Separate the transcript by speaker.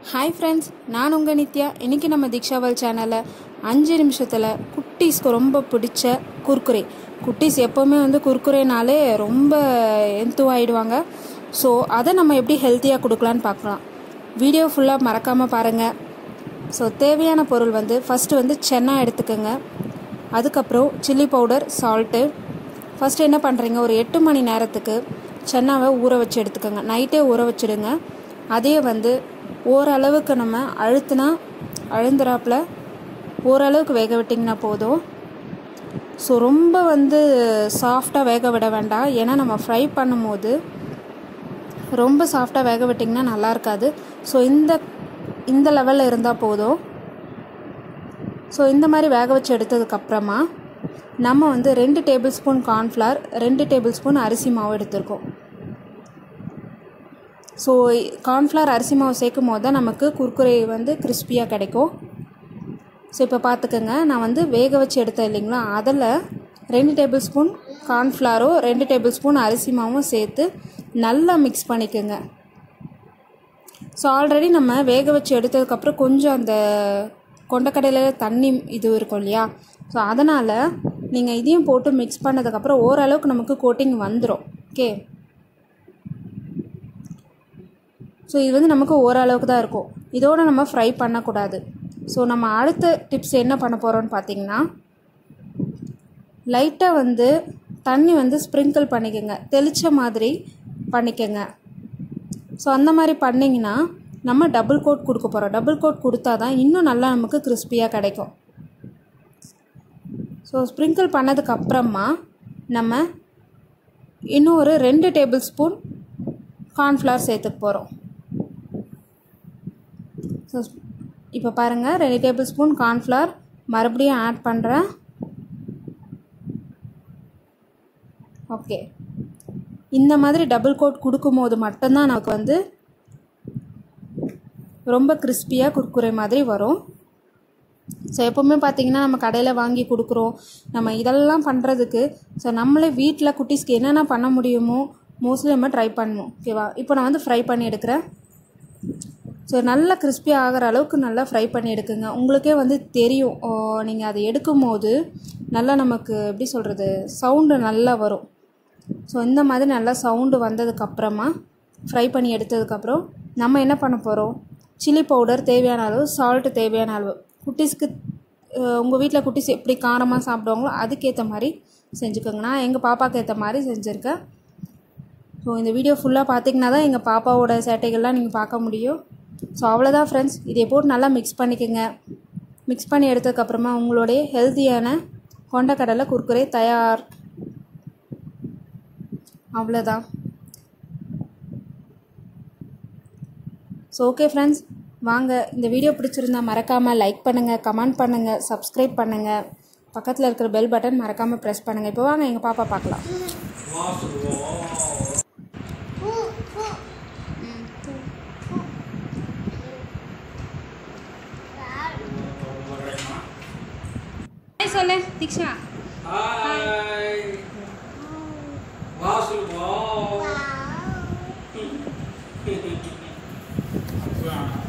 Speaker 1: hi friends நான் உங்கள் நித்யா இன்றைக்கி நம்ம தீக்ஷாவல் சேனலில் அஞ்சு நிமிஷத்தில் குட்டீஸ்க்கு ரொம்ப பிடிச்ச குர்குரே குட்டீஸ் எப்போவுமே வந்து குர்குரேனாலே ரொம்ப எந்துவாயிடுவாங்க ஸோ அதை நம்ம எப்படி ஹெல்த்தியாக கொடுக்கலான்னு பார்க்கலாம் வீடியோ ஃபுல்லாக மறக்காமல் பாருங்கள் ஸோ தேவையான பொருள் வந்து ஃபஸ்ட்டு வந்து சென்னா எடுத்துக்கோங்க அதுக்கப்புறம் சில்லி பவுடர் சால்ட்டு ஃபஸ்ட்டு என்ன பண்ணுறீங்க ஒரு எட்டு மணி நேரத்துக்கு சென்னாவை ஊற வச்சு எடுத்துக்கோங்க நைட்டே ஊற வச்சிடுங்க அதே வந்து ஓரளவுக்கு நம்ம அழுத்துனா அழுந்துறாப்புல ஓரளவுக்கு வேக விட்டிங்கன்னா போதும் ஸோ ரொம்ப வந்து சாஃப்டாக வேக விட வேண்டாம் ஏன்னா நம்ம ஃப்ரை பண்ணும்போது ரொம்ப சாஃப்டாக வேக விட்டிங்கன்னா நல்லா இருக்காது ஸோ இந்த இந்த லெவலில் இருந்தால் போதும் ஸோ இந்த மாதிரி வேக வச்சு எடுத்ததுக்கப்புறமா நம்ம வந்து ரெண்டு டேபிள் ஸ்பூன் கார்ன்ஃப்ளவர் ரெண்டு டேபிள் ஸ்பூன் அரிசி மாவு எடுத்திருக்கோம் ஸோ கார்ன்ஃப்ளவர் அரிசி மாவு சேர்க்கும் போது தான் நமக்கு குர்குரே வந்து கிறிஸ்பியாக கிடைக்கும் ஸோ இப்போ பார்த்துக்கோங்க நான் வந்து வேக வச்சு எடுத்தேன் இல்லைங்களா அதில் ரெண்டு டேபிள் ஸ்பூன் கார்ன்ஃப்ளவரும் ரெண்டு டேபிள் ஸ்பூன் அரிசி மாவும் சேர்த்து நல்லா மிக்ஸ் பண்ணிக்கோங்க ஸோ ஆல்ரெடி நம்ம வேக வச்சு எடுத்ததுக்கப்புறம் கொஞ்சம் அந்த கொண்டக்கடையில் தண்ணி இது இருக்கும் இல்லையா ஸோ அதனால் நீங்கள் இதையும் போட்டு மிக்ஸ் பண்ணதுக்கப்புறம் ஓரளவுக்கு நமக்கு கோட்டிங் வந்துடும் ஓகே ஸோ இது வந்து நமக்கு ஓரளவுக்கு தான் இருக்கும் இதோடு நம்ம ஃப்ரை பண்ணக்கூடாது ஸோ நம்ம அடுத்த டிப்ஸ் என்ன பண்ண போகிறோம்னு பார்த்தீங்கன்னா லைட்டாக வந்து தண்ணி வந்து ஸ்ப்ரிங்கிள் பண்ணிக்கோங்க தெளித்த மாதிரி பண்ணிக்கோங்க ஸோ அந்த மாதிரி பண்ணிங்கன்னா நம்ம டபுள் கோட் கொடுக்க போகிறோம் டபுள் கோட் கொடுத்தா தான் இன்னும் நல்லா நமக்கு கிறிஸ்பியாக கிடைக்கும் ஸோ ஸ்ப்ரிங்கிள் பண்ணதுக்கப்புறமா நம்ம இன்னும் ஒரு ரெண்டு டேபிள் ஸ்பூன் கார்ன்ஃப்ளவர் சேர்த்துக்க போகிறோம் ஸோ இப்போ பாருங்கள் ரெண்டு டேபிள் ஸ்பூன் கார்ன்ஃப்ளவர் மறுபடியும் ஆட் பண்ணுறேன் ஓகே இந்த மாதிரி டபுள் கோட் கொடுக்கும்போது மட்டும்தான் நமக்கு வந்து ரொம்ப கிறிஸ்பியாக குர்குரே மாதிரி வரும் ஸோ எப்போவுமே பார்த்தீங்கன்னா நம்ம கடையில் வாங்கி கொடுக்குறோம் நம்ம இதெல்லாம் பண்ணுறதுக்கு ஸோ நம்மளே வீட்டில் குட்டீஸ்க்கு என்னென்ன பண்ண முடியுமோ மோஸ்ட்லி நம்ம ட்ரை பண்ணுவோம் ஓகேவா இப்போ நான் வந்து ஃப்ரை பண்ணி எடுக்கிறேன் ஸோ நல்லா கிறிஸ்பி ஆகிற அளவுக்கு நல்லா ஃப்ரை பண்ணி எடுக்குங்க உங்களுக்கே வந்து தெரியும் நீங்கள் அதை எடுக்கும் போது நல்லா நமக்கு எப்படி சொல்கிறது சவுண்டு நல்லா வரும் ஸோ இந்த மாதிரி நல்லா சவுண்டு வந்ததுக்கப்புறமா ஃப்ரை பண்ணி எடுத்ததுக்கப்புறம் நம்ம என்ன பண்ண போகிறோம் சில்லி பவுடர் தேவையான அளவு சால்ட்டு தேவையான அளவு குட்டீஸ்க்கு உங்கள் வீட்டில் குட்டீஸ் எப்படி காரமாக சாப்பிடுவாங்களோ அதுக்கேற்ற மாதிரி செஞ்சுக்கோங்க நான் எங்கள் பாப்பாவுக்கு ஏற்ற மாதிரி செஞ்சுருக்கேன் ஸோ இந்த வீடியோ ஃபுல்லாக பார்த்தீங்கன்னா தான் எங்கள் பாப்பாவோட சேட்டைகள்லாம் நீங்கள் பார்க்க முடியும் ஸோ அவ்வளோதான் ஃப்ரெண்ட்ஸ் இதை போட்டு நல்லா மிக்ஸ் பண்ணிக்கோங்க மிக்ஸ் பண்ணி எடுத்ததுக்கப்புறமா உங்களுடைய ஹெல்த்தியான கொண்டக்கடலை குர்குரே தயார் அவ்வளோதான் ஸோ ஓகே ஃப்ரெண்ட்ஸ் வாங்க இந்த வீடியோ பிடிச்சிருந்தா மறக்காமல் லைக் பண்ணுங்கள் கமெண்ட் பண்ணுங்கள் சப்ஸ்கிரைப் பண்ணுங்கள் பக்கத்தில் இருக்கிற பெல் பட்டன் மறக்காமல் ப்ரெஸ் பண்ணுங்கள் இப்போ வாங்க எங்கள் பாப்பா பார்க்கலாம் சொல்லு தீக்ஷா
Speaker 2: ஹாய் வா சொல்லுவோம்